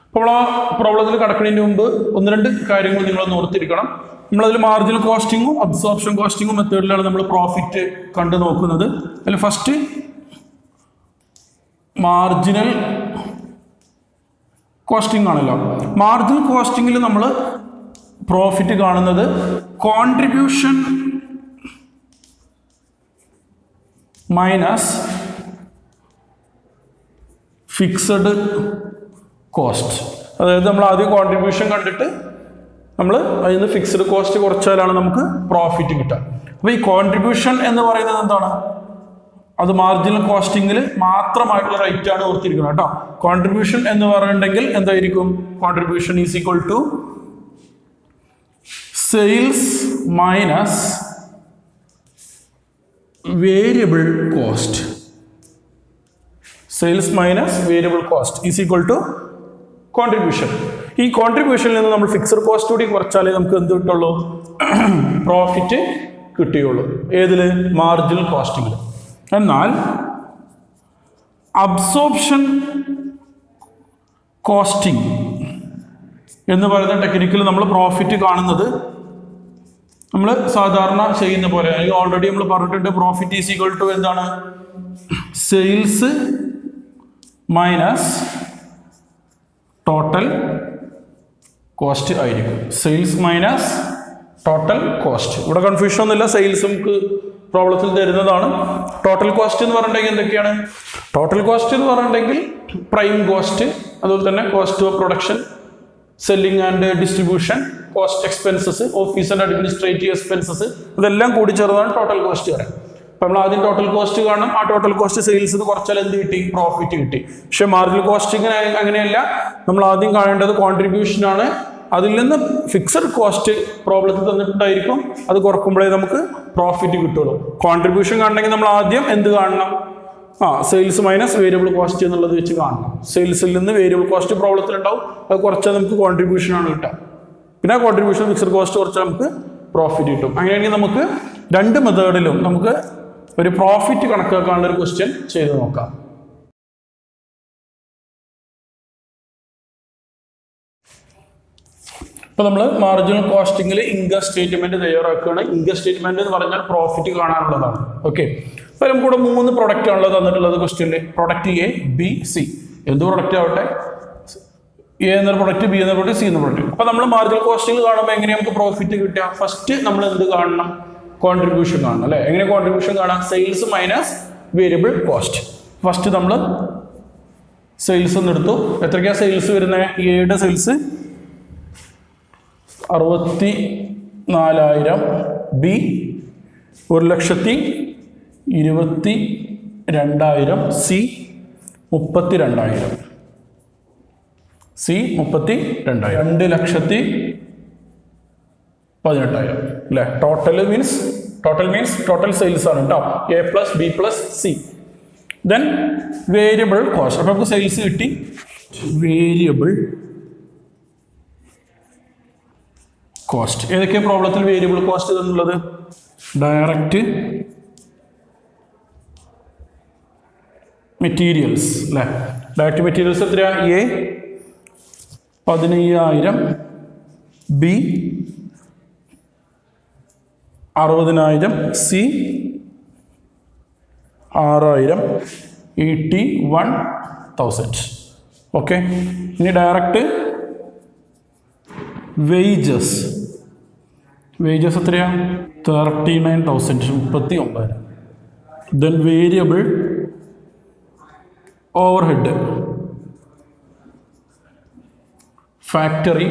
അപ്പോൾ നമ്മൾ ആ പ്രോബ്ലത്തിൽ കടക്കുന്നതിന് മുമ്പ് ഒന്ന് രണ്ട് കാര്യങ്ങൾ നിങ്ങൾ ഓർത്തിരിക്കണം നമ്മളതിൽ മാർജിനൽ കോസ്റ്റിങ്ങും അബ്സോർപ്ഷൻ കോസ്റ്റിങ്ങും മെത്തേഡിലാണ് നമ്മൾ പ്രോഫിറ്റ് കണ്ടു നോക്കുന്നത് അതിൽ ഫസ്റ്റ് മാർജിനൽ കോസ്റ്റിംഗ് ആണല്ലോ മാർജിനൽ കോസ്റ്റിംഗിൽ നമ്മൾ പ്രോഫിറ്റ് കാണുന്നത് കോൺട്രിബ്യൂഷൻ മൈനസ് ഫിക്സഡ് കോസ്റ്റ് അതായത് നമ്മൾ ആദ്യം കോൺട്രിബ്യൂഷൻ കണ്ടിട്ട് നമ്മൾ അതിൽ നിന്ന് ഫിക്സഡ് കോസ്റ്റ് കുറച്ചാലാണ് നമുക്ക് പ്രോഫിറ്റ് കിട്ടുക അപ്പോൾ ഈ കോൺട്രിബ്യൂഷൻ എന്ന് പറയുന്നത് എന്താണ് അത് മാർജിനൽ കോസ്റ്റിംഗിൽ മാത്രമായിട്ടുള്ള റേറ്റ് ആണ് ഓർത്തിരിക്കുന്നത് കേട്ടോ കോൺട്രിബ്യൂഷൻ എന്ന് പറയുന്നുണ്ടെങ്കിൽ എന്തായിരിക്കും contribution is equal to sales minus variable cost sales minus variable cost is equal to contribution ഈ കോൺട്രിബ്യൂഷനിൽ നിന്ന് നമ്മൾ ഫിക്സഡ് കോസ്റ്റ് കൂടി കുറച്ചാലേ നമുക്ക് എന്ത് കിട്ടുള്ളൂ പ്രോഫിറ്റ് കിട്ടുകയുള്ളൂ ഏതിൽ മാർജിനൽ കോസ്റ്റിംഗിൽ എന്നാൽ അബ്സോർപ്ഷൻ കോസ്റ്റിംഗ് എന്ന് പറയുന്ന ടെക്നിക്കിൽ നമ്മൾ പ്രോഫിറ്റ് കാണുന്നത് നമ്മൾ സാധാരണ ചെയ്യുന്ന പോലെ ഓൾറെഡി നമ്മൾ പറഞ്ഞിട്ടുണ്ട് പ്രോഫിറ്റ് ഈസ് ഈക്വൽ ടു എന്താണ് സെയിൽസ് മൈനസ് ടോട്ടൽ കോസ്റ്റ് ആയിരിക്കും സെയിൽസ് മൈനസ് ടോട്ടൽ കോസ്റ്റ് ഇവിടെ കൺഫ്യൂഷൻ ഒന്നുമില്ല സെയിൽസ് നമുക്ക് പ്രോബ്ലത്തിൽ തരുന്നതാണ് ടോട്ടൽ കോസ്റ്റ് എന്ന് പറഞ്ഞിട്ടുണ്ടെങ്കിൽ എന്തൊക്കെയാണ് ടോട്ടൽ കോസ്റ്റ് എന്ന് പറഞ്ഞിട്ടുണ്ടെങ്കിൽ പ്രൈം കോസ്റ്റ് അതുപോലെ തന്നെ cost of production selling and distribution cost expenses office and administrative expenses ഇതെല്ലാം കൂടി ചേർന്നാണ് ടോട്ടൽ കോസ്റ്റ് വരാൻ അപ്പം നമ്മൾ ആദ്യം ടോട്ടൽ കോസ്റ്റ് കാണണം ആ ടോട്ടൽ കോസ്റ്റ് സെയിൽസ് കുറച്ചാൽ എന്ത് കിട്ടി പ്രോഫിറ്റ് കിട്ടി പക്ഷെ മാർജിനൽ കോസ്റ്റിംഗ് അങ്ങനെയല്ല നമ്മൾ ആദ്യം കാണേണ്ടത് കോൺട്രിബ്യൂഷൻ ആണ് അതിൽ നിന്ന് ഫിക്സഡ് കോസ്റ്റ് പ്രോബ്ലത്തിൽ തന്നിട്ടുണ്ടായിരിക്കും അത് കുറക്കുമ്പോഴേ നമുക്ക് പ്രോഫിറ്റ് കിട്ടുള്ളൂ കോൺട്രിബ്യൂഷൻ കാണണമെങ്കിൽ നമ്മൾ ആദ്യം എന്ത് കാണണം ആ സെയിൽസ് മൈനസ് വേരിയബിൾ കോസ്റ്റ് എന്നുള്ളത് വെച്ച് കാണണം സെയിൽസിൽ നിന്ന് വേരിയബിൾ കോസ്റ്റ് പ്രോബ്ലത്തിൽ ഉണ്ടാവും അത് കുറച്ചാൽ നമുക്ക് കോൺട്രിബ്യൂഷൻ ആണ് കിട്ടുക പിന്നെ ആ കോൺട്രിബ്യൂഷൻ ഫിക്സഡ് കോസ്റ്റ് കുറച്ചാൽ നമുക്ക് പ്രോഫിറ്റ് കിട്ടും അങ്ങനെയാണെങ്കിൽ നമുക്ക് രണ്ട് മെത്തേഡിലും നമുക്ക് ഒരു പ്രോഫിറ്റ് കണക്കാക്കാനുള്ള ഒരു ക്വസ്റ്റ്യൻ ചെയ്ത് നോക്കാം ഇപ്പോൾ നമ്മൾ മാർജിനൽ കോസ്റ്റിംഗിൽ ഇൻകം സ്റ്റേറ്റ്മെന്റ് തയ്യാറാക്കുകയാണ് ഇൻകം സ്റ്റേറ്റ്മെന്റ് എന്ന് പറഞ്ഞാൽ പ്രോഫിറ്റ് കാണാനുള്ളതാണ് ഓക്കെ അപ്പോൾ നമുക്ക് ഇവിടെ മൂന്ന് പ്രൊഡക്റ്റ് ആണല്ലോ തന്നിട്ടുള്ളത് ക്വസ്റ്റ്യനിൽ പ്രൊഡക്റ്റ് എ ബി സി എന്ത് പ്രൊഡക്റ്റ് ആവട്ടെ എ എന്ന പ്രൊഡക്റ്റ് ബി എന്ന പ്രൊഡക്റ്റ് സി എന്ന പ്രൊഡക്റ്റ് അപ്പോൾ നമ്മൾ മാർജിനൽ കോസ്റ്റിംഗ് കാണുമ്പോൾ എങ്ങനെ നമുക്ക് പ്രോഫിറ്റ് കിട്ടുക ഫസ്റ്റ് നമ്മൾ എന്ത് കാണണം കോൺട്രിബ്യൂഷൻ കാണണം അല്ലേ എങ്ങനെ കോൺട്രിബ്യൂഷൻ കാണാം sales minus variable cost first നമ്മൾ സെയിൽസ് എന്ന് എടുത്തു എത്രയ്ക്കാണ് സെയിൽസ് വരുന്നത് എയുടെ സെയിൽസ് അറുപത്തി നാലായിരം ബി ഒരു ലക്ഷത്തി ഇരുപത്തി രണ്ടായിരം സി മുപ്പത്തി രണ്ടായിരം സി മുപ്പത്തി രണ്ടായിരം രണ്ട് ലക്ഷത്തി പതിനെട്ടായിരം അല്ലേ total means total means total sales ആണ് കേട്ടോ A plus B plus C then variable cost അപ്പോൾ നമുക്ക് സെയിൽസ് കിട്ടി വേരിയബിൾ കോസ്റ്റ് ഏതൊക്കെ പ്രോബ്ലത്തിൽ വേരിയബിൾ കോസ്റ്റ് എന്നുള്ളത് ഡയറക്റ്റ് മെറ്റീരിയൽസ് അല്ലേ ഡയറക്റ്റ് മെറ്റീരിയൽസ് എത്രയാ എ പതിനയ്യായിരം ബി അറുപതിനായിരം സി ആറായിരം എയ്റ്റി വൺ തൗസൻഡ് ഓക്കെ ഇനി ഡയറക്റ്റ് വേജസ് വേജസ് എത്രയാണ് തേർട്ടി നയൻ തൗസൻഡ് മുപ്പത്തി ഒമ്പതിനായിരം then variable overhead factory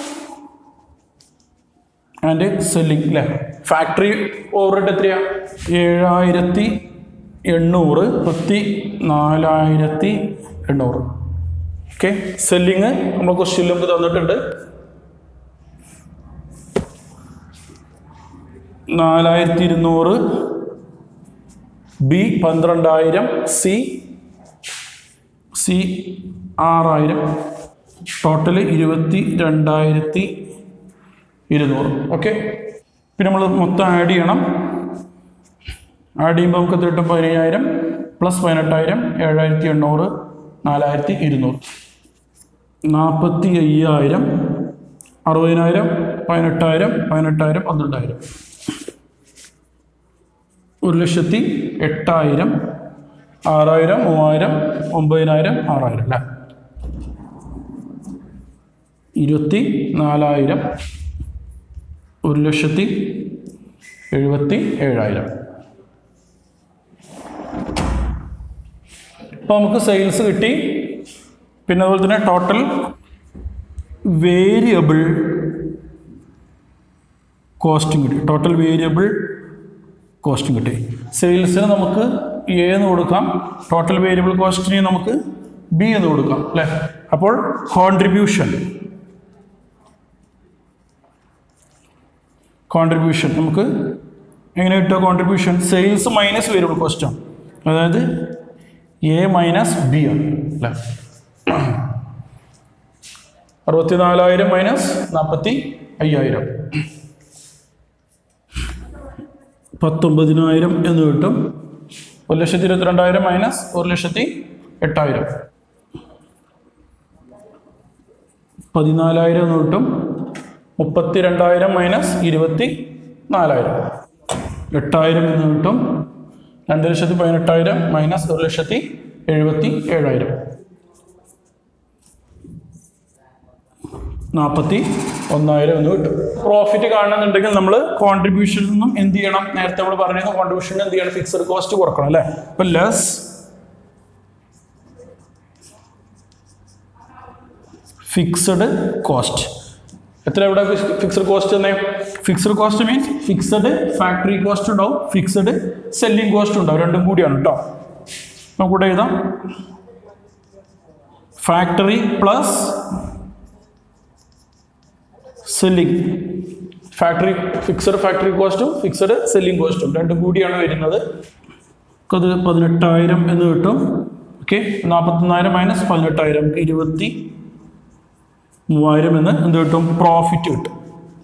and selling അല്ലേ ഫാക്ടറി ഓവർ ഹെഡ് എത്രയാ ഏഴായിരത്തി എണ്ണൂറ് മുപ്പത്തി നാലായിരത്തി എണ്ണൂറ് ഓക്കെ സെല്ലിങ് നമ്മൾ ക്വസ്റ്റ്യൻ നമുക്ക് തന്നിട്ടുണ്ട് നാലായിരത്തി ഇരുന്നൂറ് ബി പന്ത്രണ്ടായിരം സി സി ആറായിരം ടോട്ടൽ ഇരുപത്തി രണ്ടായിരത്തി ഇരുന്നൂറ് ഓക്കെ പിന്നെ നമ്മൾ മൊത്തം ആഡ് ചെയ്യണം ആഡ് ചെയ്യുമ്പോൾ നമുക്ക് എത്ര കിട്ടും പതിനയ്യായിരം പ്ലസ് പതിനെട്ടായിരം ഏഴായിരത്തി എണ്ണൂറ് നാലായിരത്തി ഇരുന്നൂറ് നാൽപ്പത്തി അയ്യായിരം അറുപതിനായിരം പതിനെട്ടായിരം പതിനെട്ടായിരം പന്ത്രണ്ടായിരം ഒരു ലക്ഷത്തി എട്ടായിരം ആറായിരം മൂവായിരം ഒമ്പതിനായിരം ആറായിരം അല്ലേ ഇരുപത്തി നാലായിരം ഒരു ലക്ഷത്തി എഴുപത്തി ഏഴായിരം ഇപ്പോൾ നമുക്ക് സെയിൽസ് കിട്ടി പിന്നെ അതുപോലെ തന്നെ ടോട്ടൽ വേരിയബിൾ കോസ്റ്റും കിട്ടി ടോട്ടൽ വേരിയബിൾ കോസ്റ്റും കിട്ടി സെയിൽസിന് നമുക്ക് എ എന്ന് കൊടുക്കാം ടോട്ടൽ വേരിയബിൾ കോസ്റ്റിന് നമുക്ക് ബി എന്ന് കൊടുക്കാം അല്ലേ അപ്പോൾ കോൺട്രിബ്യൂഷൻ കോൺട്രിബ്യൂഷൻ നമുക്ക് എങ്ങനെ കിട്ടുക കോൺട്രിബ്യൂഷൻ സെയിൽസ് മൈനസ് വേരിയബിൾ കോസ്റ്റാണ് അതായത് എ മൈനസ് ബി ആണ് അല്ലേ അറുപത്തിനാലായിരം മൈനസ് നാൽപ്പത്തി അയ്യായിരം പത്തൊമ്പതിനായിരം എന്ന് കിട്ടും ഒരു ലക്ഷത്തി ഇരുപത്തിരണ്ടായിരം മൈനസ് ഒരു ലക്ഷത്തി എട്ടായിരം പതിനാലായിരം എന്ന് കിട്ടും മുപ്പത്തി രണ്ടായിരം മൈനസ് ഇരുപത്തി നാലായിരം എട്ടായിരം എന്ന് കിട്ടും രണ്ട് ലക്ഷത്തി പതിനെട്ടായിരം മൈനസ് ഒരു ലക്ഷത്തി എഴുപത്തി ഏഴായിരം നാൽപ്പത്തി ഒന്നായിരം എന്ന് കിട്ടും പ്രോഫിറ്റ് കാണണമെന്നുണ്ടെങ്കിൽ നമ്മൾ കോൺട്രിബ്യൂഷനിൽ നിന്നും എന്ത് ചെയ്യണം നേരത്തെ നമ്മൾ പറഞ്ഞിരുന്നു കോൺട്രിബ്യൂഷൻ എന്ത് ചെയ്യണം ഫിക്സഡ് കോസ്റ്റ് കുറക്കണം അല്ലേ അപ്പൊ ലെസ് ഫിക്സഡ് കോസ്റ്റ് എത്ര എവിടെ ഫിക്സഡ് കോസ്റ്റ് തന്നെ fixed cost means fixed factory cost ഉണ്ടാവും ഫിക്സഡ് സെല്ലിംഗ് കോസ്റ്റ് ഉണ്ടാവും രണ്ടും കൂടിയാണ് കേട്ടോ നമുക്കിവിടെ എഴുതാം factory plus selling factory fixed factory കോസ്റ്റും ഫിക്സഡ് സെല്ലിംഗ് കോസ്റ്റും രണ്ടും കൂടിയാണ് വരുന്നത് അത് പതിനെട്ടായിരം എന്ന് കിട്ടും ഓക്കെ നാൽപ്പത്തൊന്നായിരം മൈനസ് പതിനെട്ടായിരം ഇരുപത്തി മൂവായിരം എന്ന് എന്ത് കിട്ടും പ്രോഫിറ്റ് കിട്ടും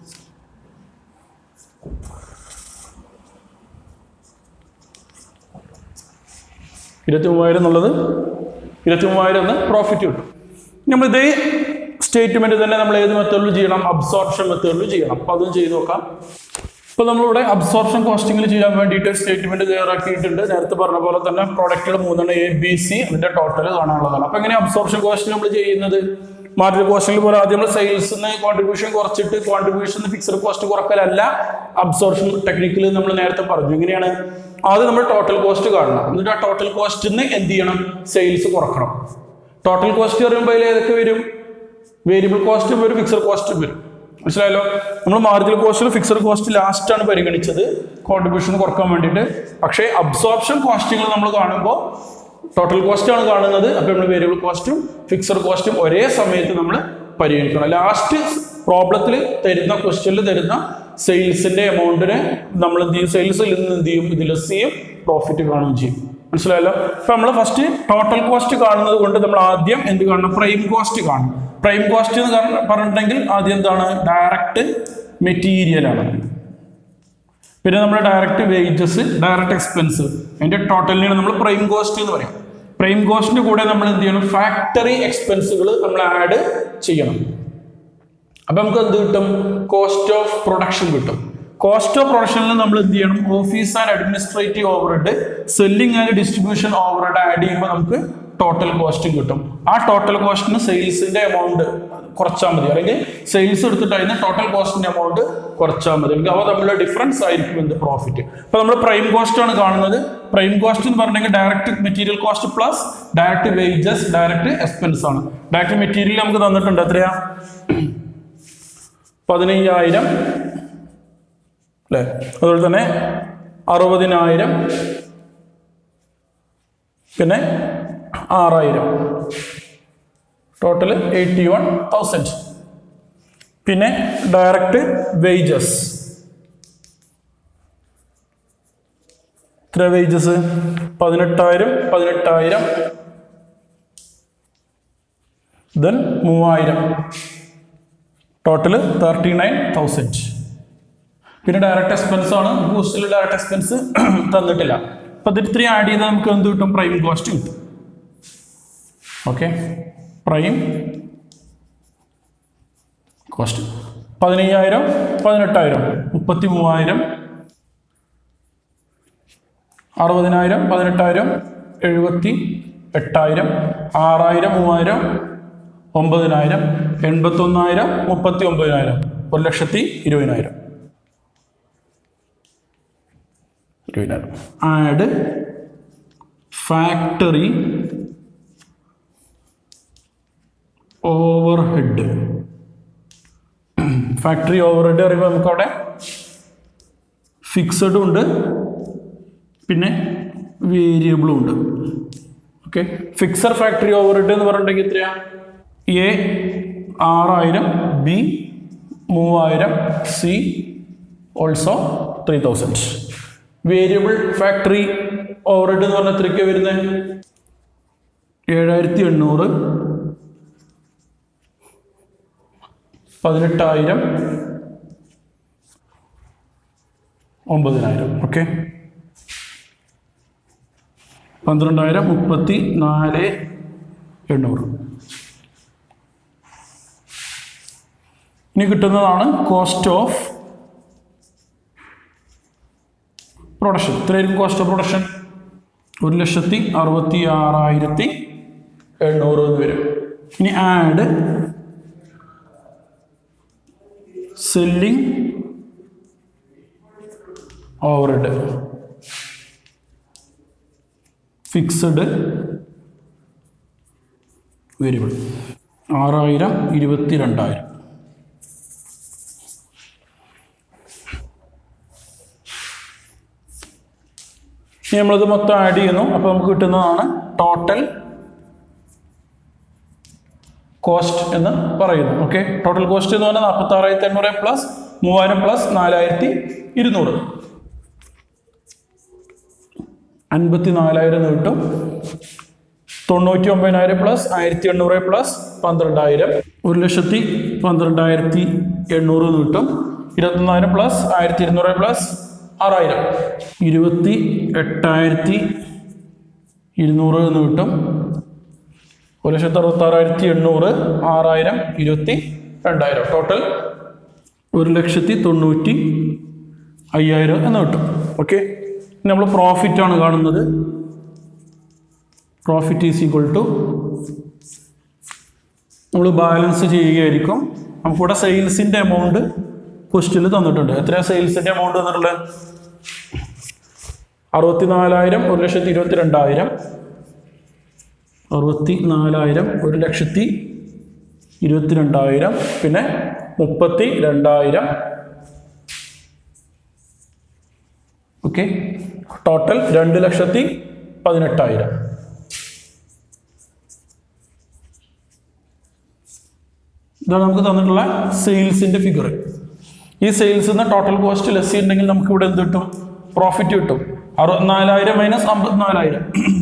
ഇരുപത്തി മൂവായിരം എന്നുള്ളത് ഇരുപത്തി മൂവായിരം എന്ന് പ്രോഫിറ്റ് കിട്ടും നമ്മൾ ഇതേ സ്റ്റേറ്റ്മെന്റ് തന്നെ നമ്മൾ ഏത് മെത്തേഡിൽ ചെയ്യണം അബ്സോർപ്ഷൻ മെത്തേഡിൽ ചെയ്യണം അപ്പോൾ അതും ചെയ്ത് നോക്കാം ഇപ്പോൾ നമ്മളിവിടെ അബ്സോർപ്ഷൻ കോസ്റ്റിംഗിൽ ചെയ്യാൻ വേണ്ടിയിട്ട് സ്റ്റേറ്റ്മെന്റ് തയ്യാറാക്കിയിട്ടുണ്ട് നേരത്തെ പറഞ്ഞ പോലെ തന്നെ പ്രോഡക്റ്റുകൾ മൂന്നെണ്ണം എ ബി സി അതിന്റെ ടോട്ടൽ കാണാനുള്ളതാണ് അപ്പോൾ എങ്ങനെ അബ്സോർപ്ഷൻ കോസ്റ്റ് നമ്മൾ ചെയ്യുന്നത് മാർജിൻ കോസ്റ്റിംഗിൽ പോലെ ആദ്യം നമ്മൾ സെയിൽസിന് കോൺട്രിബ്യൂഷൻ കുറച്ചിട്ട് കോൺട്രിബ്യൂഷൻ ഫിക്സഡ് കോസ്റ്റ് കുറക്കലല്ല അബ്സോർപ്ഷൻ ടെക്നിക്കിൽ നമ്മൾ നേരത്തെ പറഞ്ഞു എങ്ങനെയാണ് ആദ്യം നമ്മൾ ടോട്ടൽ കോസ്റ്റ് കാണണം എന്നിട്ട് ആ ടോട്ടൽ കോസ്റ്റിന് എന്ത് ചെയ്യണം സെയിൽസ് കുറക്കണം ടോട്ടൽ കോസ്റ്റ് പറയുമ്പോൾ അതിൽ ഏതൊക്കെ വരും വേരിയബിൾ കോസ്റ്റും വരും ഫിക്സഡ് കോസ്റ്റും വരും മനസ്സിലായല്ലോ നമ്മൾ മാർജിനൽ കോസ്റ്റിൽ ഫിക്സഡ് കോസ്റ്റ് ലാസ്റ്റ് ആണ് പരിഗണിച്ചത് കോൺട്രിബ്യൂഷൻ കുറക്കാൻ വേണ്ടിയിട്ട് പക്ഷേ അബ്സോർപ്ഷൻ കോസ്റ്റുകൾ നമ്മൾ കാണുമ്പോൾ ടോട്ടൽ കോസ്റ്റ് ആണ് കാണുന്നത് അപ്പോൾ നമ്മൾ വേരിയബിൾ കോസ്റ്റും ഫിക്സഡ് കോസ്റ്റും ഒരേ സമയത്ത് നമ്മൾ പരിഗണിക്കണം ലാസ്റ്റ് പ്രോബ്ലത്തിൽ തരുന്ന ക്വസ്റ്റ്യനിൽ തരുന്ന സെയിൽസിന്റെ എമൗണ്ടിന് നമ്മൾ എന്ത് ചെയ്യും സെയിൽസിൽ നിന്ന് എന്ത് ചെയ്യും ഇത് ലെസ് ചെയ്യും പ്രോഫിറ്റ് കാണുകയും ചെയ്യും മനസ്സിലായല്ലോ അപ്പൊ നമ്മൾ ഫസ്റ്റ് ടോട്ടൽ കോസ്റ്റ് കാണുന്നത് കൊണ്ട് നമ്മൾ ആദ്യം എന്ത് കാണണം പ്രൈം കോസ്റ്റ് കാണും പ്രൈം കോസ്റ്റ് എന്ന് പറഞ്ഞ- പറഞ്ഞിട്ടുണ്ടെങ്കിൽ ആദ്യം എന്താണ് ഡയറക്റ്റ് മെറ്റീരിയൽ ആണ് പിന്നെ നമ്മുടെ ഡയറക്റ്റ് വേജസ് ഡയറക്റ്റ് എക്സ്പെൻസ് അതിന്റെ ടോട്ടലിനാണ് നമ്മൾ പ്രൈം കോസ്റ്റ് എന്ന് പറയും പ്രൈം കോസ്റ്റിന്റെ കൂടെ നമ്മൾ എന്ത് ചെയ്യണം ഫാക്ടറി എക്സ്പെൻസുകൾ നമ്മൾ ആഡ് ചെയ്യണം അപ്പൊ നമുക്ക് എന്ത് കിട്ടും കോസ്റ്റ് ഓഫ് പ്രൊഡക്ഷൻ കിട്ടും കോസ്റ്റ് ഓഫ് പ്രൊഡക്ഷനിൽ നമ്മൾ എന്ത് ചെയ്യണം office and administrative overhead selling and distribution overhead add ചെയ്യുമ്പോൾ നമുക്ക് ടോട്ടൽ കോസ്റ്റും കിട്ടും ആ ടോട്ടൽ കോസ്റ്റിന് സെയിൽസിന്റെ എമൗണ്ട് കുറച്ചാൽ മതി അല്ലെങ്കിൽ സെയിൽസ് എടുത്തിട്ട് അതിന് ടോട്ടൽ കോസ്റ്റിന്റെ എമൗണ്ട് കുറച്ചാൽ മതി അല്ലെങ്കിൽ അവ തമ്മിലുള്ള ഡിഫറൻസ് ആയിരിക്കും എന്ത് പ്രോഫിറ്റ് ഇപ്പൊ നമ്മൾ പ്രൈം കോസ്റ്റ് ആണ് കാണുന്നത് പ്രൈം കോസ്റ്റ് എന്ന് പറഞ്ഞെങ്കിൽ direct material cost plus direct wages direct expense ആണ് ഡയറക്റ്റ് മെറ്റീരിയൽ നമുക്ക് തന്നിട്ടുണ്ട് എത്രയാ പതിനയ്യായിരം അല്ലേ അതുപോലെ തന്നെ അറുപതിനായിരം പിന്നെ ആറായിരം ടോട്ടൽ എയ്റ്റി വൺ തൗസൻഡ് പിന്നെ ഡയറക്റ്റ് വേജസ് എത്ര വേജസ് പതിനെട്ടായിരം പതിനെട്ടായിരം ദെൻ മൂവായിരം ടോട്ടൽ തേർട്ടി നയൻ തൗസൻഡ് പിന്നെ ഡയറക്റ്റ് എക്സ്പെൻസ് ആണ് ബൂസ്റ്റിൽ ഡയറക്റ്റ് എക്സ്പെൻസ് തന്നിട്ടില്ല അപ്പൊ ഇത് ഇത്രയും ആഡ് ചെയ്താൽ നമുക്ക് എന്ത് കിട്ടും പ്രൈം കോസ്റ്റ് കിട്ടും ഓക്കെ പ്രൈം കോസ്റ്റ് പതിനയ്യായിരം പതിനെട്ടായിരം മുപ്പത്തി മൂവായിരം അറുപതിനായിരം പതിനെട്ടായിരം എഴുപത്തി എട്ടായിരം ആറായിരം മൂവായിരം ഒമ്പതിനായിരം എൺപത്തൊന്നായിരം മുപ്പത്തി ഒമ്പതിനായിരം ഒരു ലക്ഷത്തി ഇരുപതിനായിരം ഇരുപതിനായിരം add factory overhead factory overhead പറയുമ്പോൾ നമുക്കവിടെ ഫിക്സഡും ഉണ്ട് പിന്നെ വേരിയബിളും ഉണ്ട് okay fixed factory overhead എന്ന് പറഞ്ഞിട്ടുണ്ടെങ്കിൽ എത്രയാ എ ആറായിരം ബി മൂവായിരം C also three thousand variable factory overhead എന്ന് പറഞ്ഞാൽ എത്രയ്ക്കാണ് വരുന്നത് ഏഴായിരത്തി എണ്ണൂറ് പതിനെട്ടായിരം ഒമ്പതിനായിരം ഓക്കെ പന്ത്രണ്ടായിരം മുപ്പത്തി നാല് എണ്ണൂറ് ഇനി കിട്ടുന്നതാണ് കോസ്റ്റ് ഓഫ് പ്രൊഡക്ഷൻ ഇത്രയായിരിക്കും കോസ്റ്റ് ഓഫ് പ്രൊഡക്ഷൻ ഒരു ലക്ഷത്തി അറുപത്തി ആറായിരത്തി എണ്ണൂറ് എന്ന് വരും ഇനി add selling overhead fixed variable ആറായിരം ഇരുപത്തി രണ്ടായിരം ഇനി നമ്മളിത് മൊത്തം ആഡ് ചെയ്യുന്നു അപ്പോൾ നമുക്ക് കിട്ടുന്നതാണ് ടോട്ടൽ കോസ്റ്റ് എന്ന് പറയുന്നു ഓക്കെ ടോട്ടൽ കോസ്റ്റ് എന്ന് പറഞ്ഞാൽ നാൽപ്പത്തി ആറായിരത്തി എണ്ണൂറ് പ്ലസ് മൂവായിരം പ്ലസ് നാലായിരത്തി ഇരുന്നൂറ് അൻപത്തി നാലായിരം എന്ന് കിട്ടും തൊണ്ണൂറ്റി ഒമ്പതിനായിരം പ്ലസ് ആയിരത്തി എണ്ണൂറ് പ്ലസ് പന്ത്രണ്ടായിരം ഒരു ലക്ഷത്തി പന്ത്രണ്ടായിരത്തി എണ്ണൂറ് എന്ന് കിട്ടും ഇരുപത്തൊന്നായിരം പ്ലസ് ആയിരത്തി ഇരുന്നൂറ് പ്ലസ് ആറായിരം ഇരുപത്തി എട്ടായിരത്തി ഇരുന്നൂറ് എന്ന് കിട്ടും ഒരു ലക്ഷത്തി അറുപത്താറായിരത്തി എണ്ണൂറ് ആറായിരം ഇരുപത്തി രണ്ടായിരം ടോട്ടൽ ഒരു ലക്ഷത്തി തൊണ്ണൂറ്റി അയ്യായിരം എന്ന് കിട്ടും ഓക്കെ നമ്മൾ പ്രോഫിറ്റ് ആണ് കാണുന്നത് പ്രോഫിറ്റ് ഈസ് ഈക്വൽ ടു നമ്മൾ ബാലൻസ് ചെയ്യുകയായിരിക്കും നമുക്കിവിടെ സെയിൽസിൻ്റെ എമൗണ്ട് ക്വസ്റ്റിൽ തന്നിട്ടുണ്ട് എത്രയാണ് സെയിൽസിൻ്റെ എമൗണ്ട് തന്നിട്ടുള്ളത് അറുപത്തി നാലായിരം ഒരു ലക്ഷത്തി ഇരുപത്തി രണ്ടായിരം അറുപത്തി നാലായിരം ഒരു ലക്ഷത്തി ഇരുപത്തി രണ്ടായിരം പിന്നെ മുപ്പത്തി രണ്ടായിരം ഓക്കെ ടോട്ടൽ രണ്ട് ലക്ഷത്തി പതിനെട്ടായിരം ഇതാണ് നമുക്ക് തന്നിട്ടുള്ള സെയിൽസിന്റെ ഫിഗർ ഈ സെയിൽസ് നിന്ന് ടോട്ടൽ കോസ്റ്റ് ലെസ് ഉണ്ടെങ്കിൽ നമുക്ക് ഇവിടെ എന്ത് കിട്ടും പ്രോഫിറ്റ് കിട്ടും അറുപത്തിനാലായിരം മൈനസ് അമ്പത്തിനാലായിരം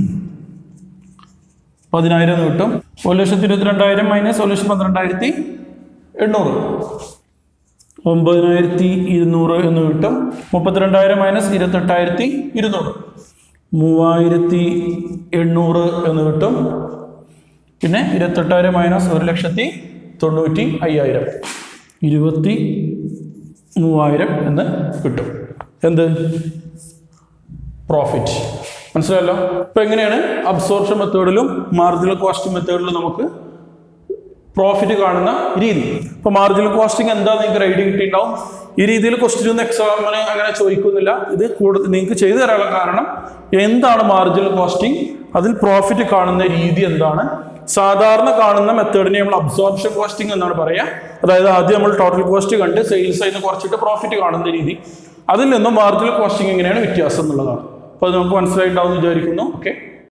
പതിനായിരം എന്ന് കിട്ടും ഒരു ലക്ഷത്തി ഇരുപത്തിരണ്ടായിരം മൈനസ് ഒരു ലക്ഷത്തി പന്ത്രണ്ടായിരത്തി എണ്ണൂറ് ഒമ്പതിനായിരത്തി ഇരുന്നൂറ് എന്ന് കിട്ടും മുപ്പത്തിരണ്ടായിരം മൈനസ് ഇരുപത്തെട്ടായിരത്തി ഇരുന്നൂറ് മൂവായിരത്തി എണ്ണൂറ് എന്ന് കിട്ടും പിന്നെ ഇരുപത്തെട്ടായിരം മൈനസ് ഒരു ലക്ഷത്തി തൊണ്ണൂറ്റി അയ്യായിരം ഇരുപത്തി മൂവായിരം എന്ന് കിട്ടും എന്ത് പ്രോഫിറ്റ് മനസ്സിലായല്ലോ ഇപ്പൊ എങ്ങനെയാണ് അബ്സോർപ്ഷൻ മെത്തേഡിലും മാർജിനൽ കോസ്റ്റ് മെത്തേഡിലും നമുക്ക് പ്രോഫിറ്റ് കാണുന്ന രീതി ഇപ്പൊ മാർജിനൽ കോസ്റ്റിംഗ് എന്താ നിങ്ങൾക്ക് ഐഡിയ കിട്ടിയിട്ടുണ്ടാവും ഈ രീതിയിൽ ക്വസ്റ്റ്യൻ ഒന്നും എക്സാമിന് അങ്ങനെ ചോദിക്കുന്നില്ല ഇത് കൂടുതൽ നിങ്ങൾക്ക് ചെയ്തു തരാനുള്ള കാരണം എന്താണ് മാർജിനൽ കോസ്റ്റിംഗ് അതിൽ പ്രോഫിറ്റ് കാണുന്ന രീതി എന്താണ് സാധാരണ കാണുന്ന മെത്തേഡിനെ നമ്മൾ അബ്സോർപ്ഷൻ കോസ്റ്റിംഗ് എന്നാണ് പറയുക അതായത് ആദ്യം നമ്മൾ ടോട്ടൽ കോസ്റ്റ് കണ്ട് സെയിൽസ് അതിന് കുറച്ചിട്ട് പ്രോഫിറ്റ് കാണുന്ന രീതി അതിൽ നിന്നും മാർജിനൽ കോസ്റ്റിംഗ് എങ്ങനെയാണ് വ്യത്യാസം എന്നുള്ളതാണ് അപ്പോൾ അത് നമുക്ക് മനസ്സിലായിട്ടുണ്ടാവും എന്ന് വിചാരിക്കുന്നു ഓക്കെ